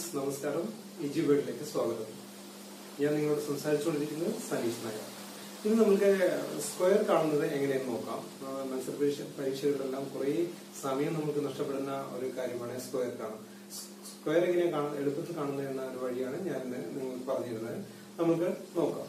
friends നമസ്കാരം ഇജി വേർഡിലേക്ക് സ്വാഗതം ഞാൻ നിങ്ങളോട് സംസാരിച്ചുകൊണ്ടിരിക്കുന്നത് സനീഷ് നായർ ഇന്ന് നമുക്ക് സ്ക്വയർ കാണുന്നത് എങ്ങനെയെന്ന് നോക്കാം ആ, മത്സര പരീക്ഷ പരീക്ഷകളിലെല്ലാം കുറേ സമയം നമുക്ക് നഷ്ടപ്പെടുന്ന ഒരു കാര്യമാണ് സ്ക്വയർ കാണാം സ്ക്വയർ എങ്ങനെയാണ് കാണുന്നത് എളുപ്പത്തിൽ കാണുന്നത് എന്ന ഒരു വഴിയാണ് ഞാൻ ഇന്ന് നിങ്ങൾക്ക് പറഞ്ഞിരുന്നത് നമുക്ക് നോക്കാം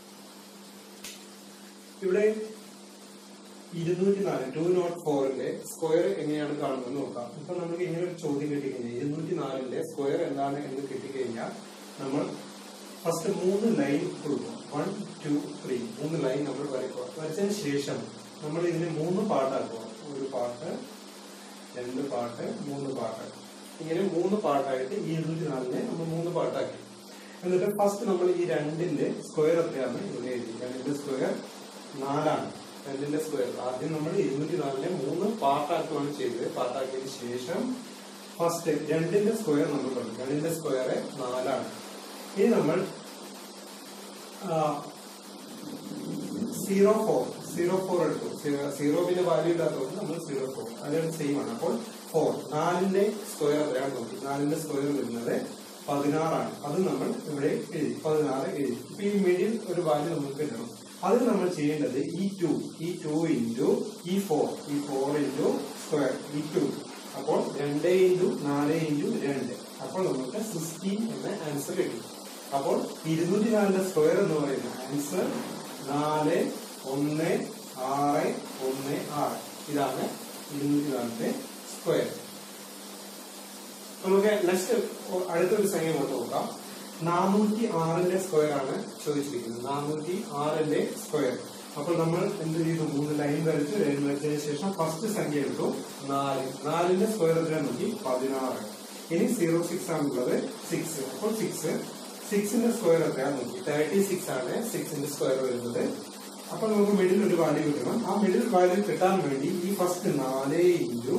ഇവിടെ ഇരുന്നൂറ്റി നാല് ടു നോട്ട് ഫോറിന്റെ സ്ക്വയർ എങ്ങനെയാണ് കാണുന്നത് നോക്കാം ഇപ്പൊ നമുക്ക് ഇങ്ങനെ ഒരു ചോദ്യം കിട്ടിക്കഴിഞ്ഞാൽ ഇരുന്നൂറ്റി നാലിന്റെ സ്ക്വയർ എന്താണ് എന്ന് കിട്ടിക്കഴിഞ്ഞാൽ നമ്മൾ ഫസ്റ്റ് മൂന്ന് ലൈൻ കൊടുക്കും വൺ ടു ത്രീ മൂന്ന് ലൈൻ നമ്മൾ വരയ്ക്കുക വരച്ചതിന് ശേഷം നമ്മൾ ഇതിനെ മൂന്ന് പാട്ടാക്കുക ഒരു പാട്ട് രണ്ട് പാട്ട് മൂന്ന് പാട്ട് ഇങ്ങനെ മൂന്ന് പാട്ടായിട്ട് ഈ ഇരുന്നൂറ്റി നാലിനെ നമ്മൾ മൂന്ന് പാട്ടാക്കി എന്നിട്ട് ഫസ്റ്റ് നമ്മൾ ഈ രണ്ടിന്റെ സ്ക്വയർ എത്രയാണ് ഇവിടെ എഴുതി രണ്ടിന്റെ സ്ക്വയർ നാലാണ് രണ്ടിന്റെ സ്ക്വയർ ആദ്യം നമ്മൾ ഇരുന്നൂറ്റി നാലിനെ മൂന്ന് പാർട്ടാക്കുകയാണ് ചെയ്തത് പാർട്ടാക്കിയതിനു ശേഷം ഫസ്റ്റ് രണ്ടിന്റെ സ്ക്വയർ നമ്മൾ കണ്ടു രണ്ടിന്റെ സ്ക്വയർ നാലാണ് ഇനി നമ്മൾ സീറോ ഫോർ സീറോ ഫോർ എടുത്തു സീറോ പിന്നെ വാല്യൂ ഇല്ലാത്തതുകൊണ്ട് നമ്മൾ സീറോ ഫോർ അതിന് സെയിം ആണ് അപ്പോൾ ഫോർ നാലിന്റെ സ്ക്വയർ എത്രയാണ് നോക്കി നാലിന്റെ സ്ക്വയർ വരുന്നത് പതിനാറാണ് അത് നമ്മൾ ഇവിടെ എഴുതി പതിനാറ് എഴുതി ഇപ്പൊ ഈ മിഡിൽ ഒരു വാല്യൂ നമുക്ക് കിട്ടണം അത് നമ്മൾ ചെയ്യേണ്ടത് ഈ ടു ഈ ടു ഇൻറ്റു ഈ ഫോർ ഈ ഫോർ ഇൻറ്റു സ്ക്വയർ ഈ ടു അപ്പോൾ രണ്ട് ഇൻറ്റു നാല് ഇൻറ്റു രണ്ട് അപ്പോൾ നമുക്ക് സിക്സ്റ്റീൻ എന്ന ആൻസർ കിട്ടും അപ്പോൾ ഇരുന്നൂറ്റി നാലിന്റെ സ്ക്വയർ എന്ന് പറയുന്ന ആൻസർ നാല് ഒന്ന് ആറ് ഒന്ന് ആറ് ഇതാണ് ഇരുന്നൂറ്റി നാലിന്റെ സ്ക്വയർ നമുക്ക് നെക്സ്റ്റ് അടുത്തൊരു സംഖ്യ കൊണ്ട് നോക്കാം നാനൂറ്റി ആറിന്റെ സ്ക്വയർ ആണ് ചോദിച്ചിരിക്കുന്നത് നാനൂറ്റി ആറിന്റെ സ്ക്വയർ അപ്പോൾ നമ്മൾ എന്ത് ചെയ്തു മൂന്ന് ലൈൻ വരച്ചു ലൈൻ വരച്ചതിന് ശേഷം ഫസ്റ്റ് സംഖ്യ എടുത്തു നാല് നാലിന്റെ സ്ക്വയർ എത്രയാണ് നോക്കി പതിനാറ് ഇനി സീറോ സിക്സ് ആണുള്ളത് സിക്സ് അപ്പോൾ സിക്സ് സിക്സിന്റെ സ്ക്വയർ എത്രയാണ് നോക്കി തേർട്ടി സിക്സ് ആണ് സിക്സിന്റെ സ്ക്വയർ വരുന്നത് അപ്പൊ നമുക്ക് മിഡിൽ ഒരു വാല്യൂ കിട്ടണം ആ മിഡിൽ വാല്യൂ കിട്ടാൻ വേണ്ടി ഈ ഫസ്റ്റ് നാല് ഇൻറ്റു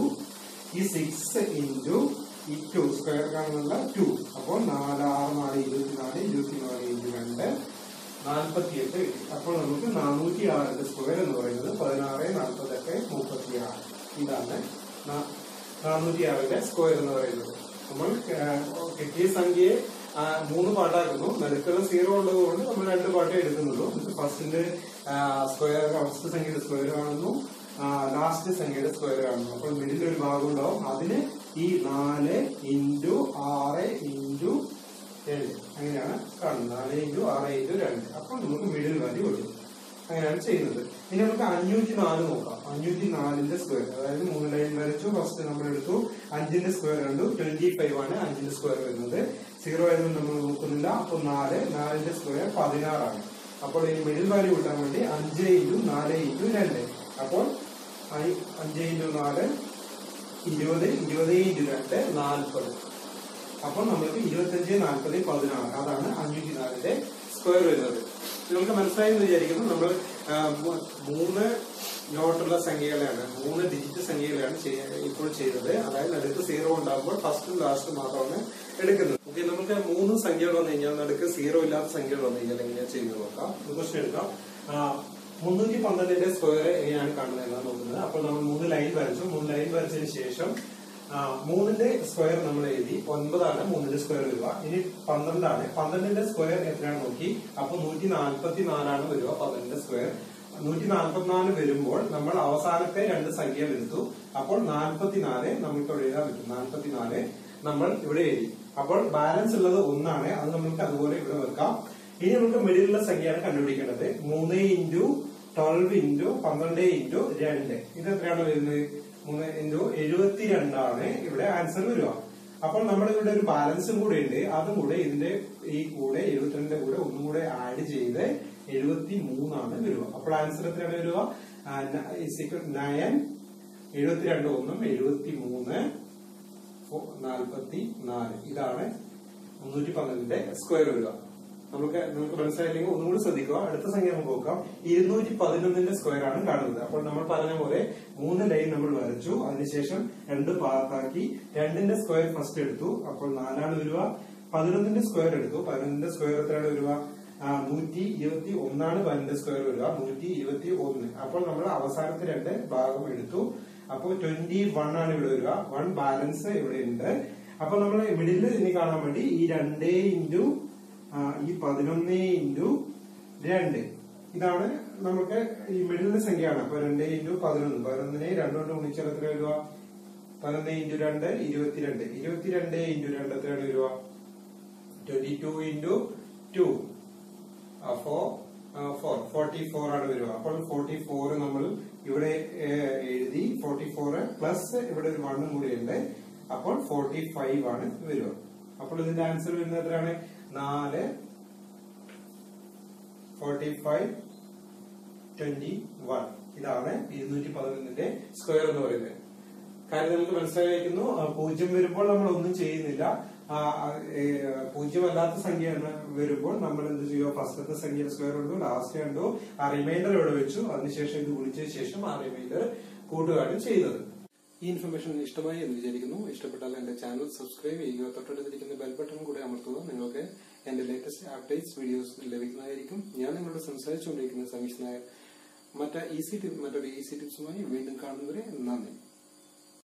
ഈ സിക്സ് ഇൻറ്റു ഈ ടു സ്ക്വയർ കാണുന്നുള്ള ടു അപ്പോൾ നാല് ആറ് നാല് ഇരുപത്തിനാല് ഇരുപത്തിനാല് ഇൻറ്റു രണ്ട് നാൽപ്പത്തി എട്ട് കിട്ടി അപ്പോൾ നമുക്ക് നാനൂറ്റി ആറിന്റെ സ്ക്വയർ എന്ന് പറയുന്നത് പതിനാറ് നാൽപ്പത്തെട്ട് മുപ്പത്തി ആറ് ഇതാണ് നാ- നാനൂറ്റി ആറിന്റെ സ്ക്വയർ എന്ന് പറയുന്നത് നമ്മൾ ആ, കിട്ടിയ സംഖ്യയെ ആ, മൂന്ന് പാട്ടാക്കുന്നു നടുക്കുള്ള സീറോ ഉള്ളത് കൊണ്ട് നമ്മൾ രണ്ട് പാട്ടേ എടുക്കുന്നുള്ളൂ ഫസ്റ്റിന്റെ സ്ക്വയർ ഫസ്റ്റ് സംഖ്യയുടെ സ്ക്വയർ കാണുന്നു ലാസ്റ്റ് സംഖ്യയുടെ സ്ക്വയർ കാണുന്നു അപ്പോൾ മിഡിൽ ഒരു ഭാഗം ഉണ്ടാവും അതിന് ഈ നാല് ഇൻറ്റു ആറ് ഇൻറ്റു ഏഴ് അങ്ങനെയാണ് കാണുന്നത് നാല് ഇൻറ്റു ആറ് ഇൻറ്റു രണ്ട് അപ്പോൾ നമുക്ക് മിഡിൽ വാല്യൂ കിട്ടും അങ്ങനെയാണ് ചെയ്യുന്നത് ഇനി നമുക്ക് അഞ്ഞൂറ്റി നാല് നോക്കാം അഞ്ഞൂറ്റി നാലിന്റെ സ്ക്വയർ അതായത് മൂന്ന് ലൈൻ വരച്ചു ഫസ്റ്റ് നമ്മൾ എടുത്തു അഞ്ചിന്റെ സ്ക്വയർ കണ്ടു ട്വന്റി ഫൈവ് ആണ് അഞ്ചിന്റെ സ്ക്വയർ വരുന്നത് സീറോ ആയതുകൊണ്ട് നമ്മൾ നോക്കുന്നില്ല അപ്പൊ നാല് നാലിന്റെ സ്ക്വയർ പതിനാറാണ് അപ്പോൾ ഇനി മിഡിൽ വാല്യൂ കിട്ടാൻ വേണ്ടി അഞ്ച് ഇൻറ്റു നാല് ഇൻറ്റു രണ്ട് അപ്പോൾ അയ് അഞ്ച് ഇൻറ്റു നാല് ഇരുപത് ഇരുപത് ഇൻറ്റു രണ്ട് നാൽപ്പത് അപ്പോൾ നമുക്ക് ഇരുപത്തഞ്ച് നാൽപ്പത് പതിനാറ് അതാണ് അഞ്ഞൂറ്റി നാലിന്റെ സ്ക്വയർ വരുന്നത് നിങ്ങൾക്ക് മനസ്സിലായെന്ന് വിചാരിക്കുന്നു നമ്മൾ ആ, മൂ- മൂന്ന് നോട്ടുള്ള സംഖ്യകളെയാണ് മൂന്ന് ഡിജിറ്റ് സംഖ്യകളെയാണ് ചെയ്യ- ഇപ്പോൾ ചെയ്തത് അതായത് നടുക്ക് സീറോ ഉണ്ടാകുമ്പോൾ ഫസ്റ്റും ലാസ്റ്റും മാത്രമാണ് എടുക്കുന്നത് ഓക്കെ നമുക്ക് മൂന്ന് സംഖ്യകൾ വന്നു കഴിഞ്ഞാൽ നടുക്ക് സീറോ ഇല്ലാത്ത സംഖ്യകൾ വന്നു കഴിഞ്ഞാൽ എങ്ങനെയാ ചെയ്യുന്നത് നോക്കാം ഒരു ക്വസ്റ്റ്യൻ എടുക്കാം ആ, മുന്നൂറ്റി പന്ത്രണ്ടിന്റെ സ്ക്വയർ എങ്ങനെയാണ് കാണുന്നത് എന്നാണ് നോക്കുന്നത് അപ്പോൾ നമ്മൾ മൂന്ന് ലൈൻ വരച്ചു മൂന്ന് ലൈൻ വരച്ചതിന് ശേഷം ആ, മൂന്നിന്റെ സ്ക്വയർ നമ്മൾ എഴുതി ഒൻപതാണ് മൂന്നിന്റെ സ്ക്വയർ വരിക ഇനി പന്ത്രണ്ടാണ് പന്ത്രണ്ടിന്റെ സ്ക്വയർ എത്രയാണ് നോക്കി അപ്പൊ നൂറ്റി നാൽപ്പത്തി നാലാണ് വരിക പന്ത്രണ്ടിന്റെ സ്ക്വയർ നൂറ്റി നാൽപ്പത്തിനാല് വരുമ്പോൾ നമ്മൾ അവസാനത്തെ രണ്ട് സംഖ്യകൾ എടുത്തു അപ്പോൾ നാൽപ്പത്തിനാല് നമുക്ക് ഇവിടെ എഴുതാൻ പറ്റും നാൽപ്പത്തിനാല് നമ്മൾ ഇവിടെ എഴുതി അപ്പോൾ ബാലൻസ് ഉള്ളത് ഒന്നാണ് അത് നമുക്ക് അതുപോലെ ഇവിടെ വെക്കാം ഇനി നമുക്ക് മിഡിലുള്ള സംഖ്യയാണ് കണ്ടുപിടിക്കേണ്ടത് മൂന്ന് ഇൻറ്റു ട്വൽവ് ഇൻറ്റു പന്ത്രണ്ട് ഇൻറ്റു രണ്ട് ഇത് എത്രയാണ് വരുന്നത് മൂന്ന് ഇൻറ്റു എഴുപത്തിരണ്ടാണ് ഇവിടെ ആൻസർ വരിക അപ്പോൾ നമ്മുടെ ഇവിടെ ഒരു ബാലൻസും കൂടെ ഉണ്ട് അതും കൂടെ ഇതിന്റെ ഈ കൂടെ എഴുപത്തിരണ്ടിന്റെ കൂടെ ഒന്നും കൂടെ ആഡ് ചെയ്ത് എഴുപത്തി മൂന്നാണ് വരിക അപ്പോൾ ആൻസർ എത്രയാണ് വരിക നയൻ എഴുപത്തിരണ്ട് ഒന്നും എഴുപത്തി മൂന്ന് നാൽപ്പത്തി നാല് ഇതാണ് മുന്നൂറ്റി പന്ത്രണ്ടിന്റെ സ്ക്വയർ വരിക നമുക്ക് നമുക്ക് മനസ്സിലായില്ലെങ്കിൽ ഒന്നും കൂടി ശ്രദ്ധിക്കുക അടുത്ത സംഖ്യ നമുക്ക് നോക്കാം ഇരുന്നൂറ്റി പതിനൊന്നിന്റെ സ്ക്വയർ ആണ് കാണുന്നത് അപ്പോൾ നമ്മൾ പറഞ്ഞ പോലെ മൂന്ന് ലൈൻ നമ്മൾ വരച്ചു അതിനുശേഷം രണ്ട് പാർട്ടാക്കി രണ്ടിന്റെ സ്ക്വയർ ഫസ്റ്റ് എടുത്തു അപ്പോൾ നാലാണ് വരിക പതിനൊന്നിന്റെ സ്ക്വയർ എടുത്തു പതിനൊന്നിന്റെ സ്ക്വയർ എത്രയാണ് വരിക ആ, നൂറ്റി ഇരുപത്തി ഒന്നാണ് പതിനൊന്നിന്റെ സ്ക്വയർ വരിക നൂറ്റി ഇരുപത്തി ഒന്ന് അപ്പോൾ നമ്മൾ അവസാനത്തെ രണ്ട് ഭാഗം എടുത്തു അപ്പോൾ ട്വന്റി വൺ ആണ് ഇവിടെ വരിക വൺ ബാലൻസ് ഇവിടെ ഉണ്ട് അപ്പൊ നമ്മൾ മിഡിൽ ഇനി കാണാൻ വേണ്ടി ഈ രണ്ടേ ഇൻറ്റു ഈ പതിനൊന്ന് ഇൻറ്റു രണ്ട് ഇതാണ് നമുക്ക് ഈ മിഡിലിന്റെ സംഖ്യയാണ് അപ്പൊ രണ്ടേ ഇൻറ്റു പതിനൊന്ന് പതിനൊന്നിനെ രണ്ടോട്ട് ഗുണിച്ചാൽ എത്ര വരിക പതിനൊന്ന് ഇൻറ്റു രണ്ട് ഇരുപത്തിരണ്ട് ഇരുപത്തിരണ്ട് ഇൻറ്റു രണ്ട് എത്രയാണ് വരിക ട്വന്റി ടു ഇൻറ്റു ടു അപ്പോ ഫോർ ഫോർട്ടി ഫോർ ആണ് വരിക അപ്പോൾ ഫോർട്ടി ഫോർ നമ്മൾ ഇവിടെ ഏഹ്, എഴുതി ഫോർട്ടി ഫോർ പ്ലസ് ഇവിടെ ഒരു വണ്ണും കൂടി ഉണ്ട് അപ്പോൾ ഫോർട്ടി ഫൈവ് ആണ് വരിക അപ്പോൾ ഇതിന്റെ ആൻസർ വരുന്നത് എത്രയാണ് നാല് ഫോർട്ടി ഫൈവ് ട്വന്റി വൺ ഇതാണ് ഇരുന്നൂറ്റി പതിനൊന്നിന്റെ സ്ക്വയർ എന്ന് പറയുന്നത് കാര്യം നമുക്ക് മനസ്സിലായിരിക്കുന്നു ആ, പൂജ്യം വരുമ്പോൾ നമ്മൾ ഒന്നും ചെയ്യുന്നില്ല ആ, ആ, ഏ, പൂജ്യമല്ലാത്ത സംഖ്യ എന്ന് വരുമ്പോൾ നമ്മൾ എന്ത് ചെയ്യുക ഫസ്റ്റത്തെ സംഖ്യ സ്ക്വയർ ഉണ്ടോ ലാസ്റ്റ് ഉണ്ടോ ആ റിമൈൻഡർ ഇവിടെ വെച്ചു അതിനുശേഷം ഇത് ഗുണിച്ചതിന് ശേഷം ആ റിമൈൻഡർ കൂട്ടുകയാണ് ചെയ്യുന്നത് ഈ ഇൻഫർമേഷൻ ഇഷ്ടമായി എന്ന് വിചാരിക്കുന്നു ഇഷ്ടപ്പെട്ടാൽ എന്റെ ചാനൽ സബ്സ്ക്രൈബ് ചെയ്യുക തൊട്ടടുത്തിരിക്കുന്ന ബെൽ ബട്ടൺ കൂടെ അമർത്തുക നിങ്ങൾക്ക് എന്റെ ലേറ്റസ്റ്റ് അപ്ഡേറ്റ്സ് വീഡിയോസ് ലഭിക്കുന്നതായിരിക്കും ഞാൻ നിങ്ങളോട് സംസാരിച്ചുകൊണ്ടിരിക്കുന്ന സമീഷ് നായർ മറ്റ ഈസി ടിപ്പ് മറ്റൊരു ഈസി ടിപ്സുമായി വീണ്ടും കാണുന്നവരെ നന്ദി